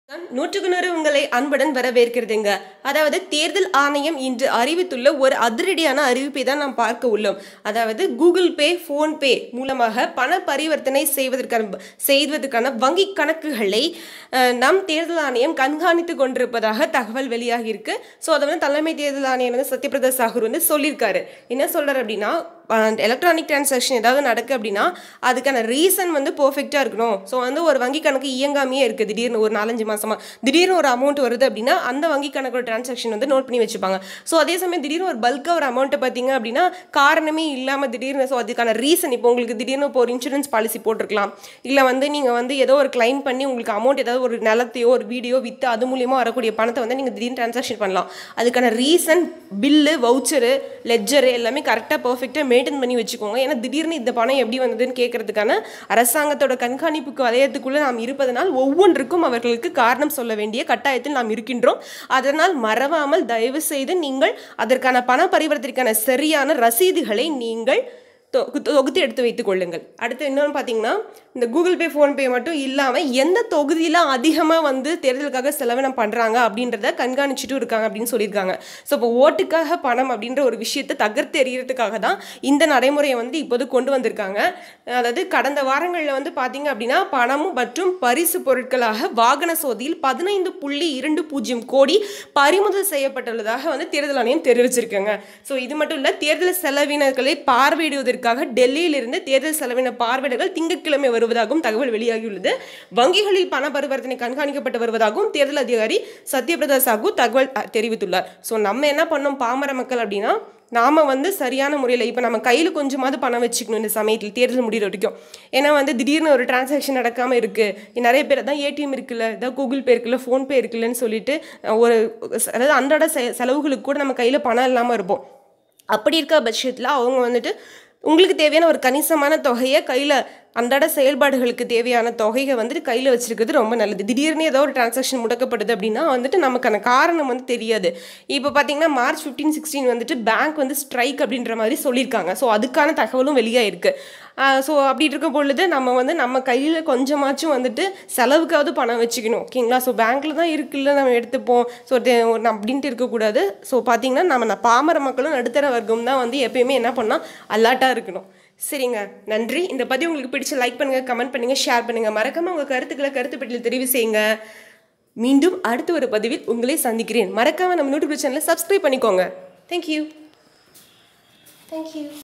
நூற்றுக்கு நூறு உங்களை அன்புடன் வரவேற்கிறதுங்க அதாவது தேர்தல் ஆணையம் இன்று அறிவித்துள்ள ஒரு அதிரடியான அறிவிப்பை தான் நாம் பார்க்க உள்ளோம் அதாவது கூகுள் பே ஃபோன்பே மூலமாக பண பரிவர்த்தனை செய்வதற்கான செய்வதற்கான வங்கி கணக்குகளை அஹ், நம் தேர்தல் ஆணையம் கண்காணித்து கொண்டிருப்பதாக தகவல் வெளியாகியிருக்கு ஸோ அதை வந்து தலைமை தேர்தல் ஆணையர் வந்து சத்யபிரதா சாகூர் வந்து சொல்லியிருக்காரு என்ன சொல்றாரு அப்படின்னா எலக்ட்ரானிக் டிரான்சாக்ஷன் ஏதாவது நடக்கு அப்படின்னா அதுக்கான ரீசன் வந்து பர்ஃபெக்டாக இருக்கணும் ஸோ வந்து ஒரு வங்கி கணக்கு இயங்காமையே இருக்குது திடீர்னு ஒரு நாலஞ்சு மாசமா திடீர்னு ஒரு அமௌண்ட் வருது அப்படின்னா அந்த வங்கி கணக்கோட டிரான்சாக்ஷன் வந்து நோட் பண்ணி வச்சுப்பாங்க ஸோ அதே சமயம் திடீர்னு ஒரு பல்காக ஒரு அமௌண்ட்டை பார்த்தீங்க அப்படின்னா காரணமே இல்லாமல் திடீர்னு ஸோ அதுக்கான ரீசன் இப்போ உங்களுக்கு திடீர்னு இப்போ ஒரு இன்சூரன்ஸ் பாலிசி போட்டிருக்கலாம் இல்லை வந்து நீங்கள் வந்து ஏதோ ஒரு கிளைம் பண்ணி உங்களுக்கு அமௌண்ட் ஏதாவது ஒரு நிலத்தையோ ஒரு வீடியோ விற்று அது மூலியமாக வரக்கூடிய பணத்தை வந்து நீங்கள் திடீர்னு டிரான்சாக்ஷன் பண்ணலாம் அதுக்கான ரீசன் பில்லு வவுச்சரு லெட்ஜரு எல்லாமே கரெக்டாக பர்ஃபெக்டாக மெயின்டைன் பண்ணி வச்சுக்கோங்க ஏன்னா திடீர்னு இந்த பணம் எப்படி வந்ததுன்னு கேட்கறதுக்கான அரசாங்கத்தோட கண்காணிப்புக்கு வலயத்துக்குள்ளே நாம் இருப்பதனால் ஒவ்வொன்றுக்கும் அவர்களுக்கு காரணம் சொல்ல வேண்டிய கட்டாயத்தில் நாம் இருக்கின்றோம் அதனால் மறவாமல் தயவு செய்து நீங்கள் அதற்கான பண பரிவர்த்தனைக்கான சரியான ரசீதுகளை நீங்கள் தொ- தொகுத்து எடுத்து வைத்துக் கொள்ளுங்கள் அடுத்து இன்னொன்று பார்த்தீங்கன்னா இந்த கூகுள் பே ஃபோன்பே மட்டும் இல்லாமல் எந்த தொகுதியில் அதிகமாக வந்து தேர்தலுக்காக செலவினம் பண்ணுறாங்க அப்படின்றத கண்காணிச்சுட்டும் இருக்காங்க அப்படின்னு சொல்லியிருக்காங்க ஸோ இப்போ ஓட்டுக்காக பணம் அப்படின்ற ஒரு விஷயத்தை தகர்த்து எறியறதுக்காக தான் இந்த நடைமுறையை வந்து இப்போது கொண்டு வந்திருக்காங்க அதாவது கடந்த வாரங்களில் வந்து பார்த்தீங்க அப்படின்னா பணமும் மற்றும் பரிசு பொருட்களாக வாகன சோதியில் பதினைந்து புள்ளி இரண்டு பூஜ்ஜியம் கோடி பறிமுதல் செய்யப்பட்டுள்ளதாக வந்து தேர்தல் ஆணையம் தெரிவிச்சிருக்காங்க ஸோ இது மட்டும் இல்லை தேர்தல் செலவினர்களை பார்வையிடுவதற்காக டெல்லியிலிருந்து தேர்தல் செலவின பார்வையிடர்கள் திங்கட்கிழமை வருவதாகவும் தகவல் வெளியாகியுள்ளது வங்கிகளில் பண பரிவர்த்தனை கண்காணிக்கப்பட்டு வருவதாகவும் தேர்தல் அதிகாரி சத்யபிரதா சாகு தகவல் அ, தெரிவித்துள்ளார் ஸோ நம்ம என்ன பண்ணோம் பாமர மக்கள் அப்படின்னா நாம வந்து சரியான முறையில் இப்போ நம்ம கையில் கொஞ்சமாவது பணம் வச்சுக்கணும் இந்த சமயத்தில் தேர்தல் முடிகிற வரைக்கும் ஏன்னா வந்து திடீர்னு ஒரு டிரான்சாக்ஷன் நடக்காமல் இருக்குது நிறைய பேர் தான் ஏடிஎம் இருக்குல்ல இதான் கூகுள் பே இருக்குல்ல ஃபோன்பே இருக்குல்லன்னு சொல்லிட்டு அஹ், ஒரு அதாவது அன்றாட செ செலவுகளுக்கு கூட நம்ம கையில் பணம் இல்லாமல் இருப்போம் அப்படி இருக்க பட்சத்தில் அவங்க வந்துட்டு உங்களுக்கு தேவையான ஒரு கணிசமான தொகையை கையில் அன்றாட செயல்பாடுகளுக்கு தேவையான தொகையை வந்துட்டு கையில் வச்சிருக்கிறது ரொம்ப நல்லது திடீர்னு ஏதோ ஒரு டிரான்சாக்ஷன் முடக்கப்படுது அப்படின்னா வந்துட்டு நமக்கான காரணம் வந்து தெரியாது இப்போ பார்த்தீங்கன்னா மார்ச் ஃபிஃப்டீன் சிக்ஸ்டீன் வந்துட்டு பேங்க் வந்து ஸ்ட்ரைக் அப்படின்ற மாதிரி சொல்லியிருக்காங்க ஸோ அதுக்கான தகவலும் வெளியாயிருக்கு ஸோ அப்படி இருக்க பொழுது நம்ம வந்து நம்ம கையில் கொஞ்சமாச்சும் வந்துட்டு செலவுக்காவது பணம் வச்சுக்கணும் ஓகேங்களா ஸோ பேங்க்கில் தான் இருக்குல்ல நம்ம எடுத்துப்போம் ஸோ அப்படின்ட்டு இருக்கக்கூடாது ஸோ பார்த்தீங்கன்னா நம்ம ந- பாமர மக்களும் நடுத்தர வர்க்கம் தான் வந்து எப்பயுமே என்ன பண்ணால் அலர்ட்டாக இருக்கணும் சரிங்க நன்றி இந்த பதிவு உங்களுக்கு பிடிச்ச லைக் பண்ணுங்கள் கமெண்ட் பண்ணுங்கள் ஷேர் பண்ணுங்கள் மறக்காமல் உங்கள் கருத்துக்களை கருத்து பெட்டியில் தெரிவு செய்யுங்க மீண்டும் அடுத்த ஒரு பதிவில் உங்களை சந்திக்கிறேன் மறக்காமல் நம்ம யூடியூப் சேனலை சப்ஸ்கிரைப் பண்ணிக்கோங்க தேங்க்யூ தேங்க்யூ